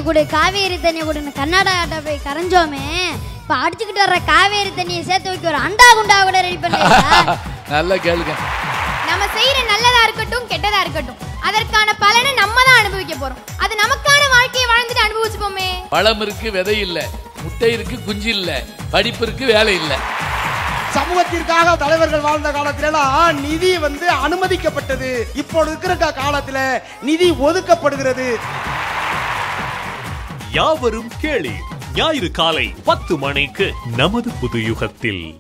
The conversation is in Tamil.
கொடு காவேரி தண்ணியை கொடுன்னு கர்நாடகாட்ட போய் கரைஞ்சோமே இப்ப அடிச்சுக்கிட்டு வர்ற காவேரி தண்ணியை சேர்த்து வைக்க ஒரு அண்டா குண்டா கூட ரெடி பண்ணியா நல்லா கேளுங்க நம்ம செய்யற நல்லதா இருக்கட்டும் கெட்டதா இருக்கட்டும் அதற்கான பலனை நம்ம தான் அனுபவிக்க போறோம் அது நமக்கான வாழ்க்கையை வாழ்ந்துட்டு அனுபவிச்சுப்போமே பழம் இருக்கு விதை இல்ல முட்டை இருக்கு குஞ்சு இல்ல படிப்பு இருக்கு வேலை இல்ல சமூகத்திற்காக தலைவர்கள் வாழ்ந்த காலத்திலலாம் நிதி வந்து அனுமதிக்கப்பட்டது இப்போ இருக்கிற கா- காலத்துல நிதி ஒதுக்கப்படுகிறது யாவரும் கேளி ஞாயிறு காலை பத்து மணிக்கு நமது புது யுகத்தில்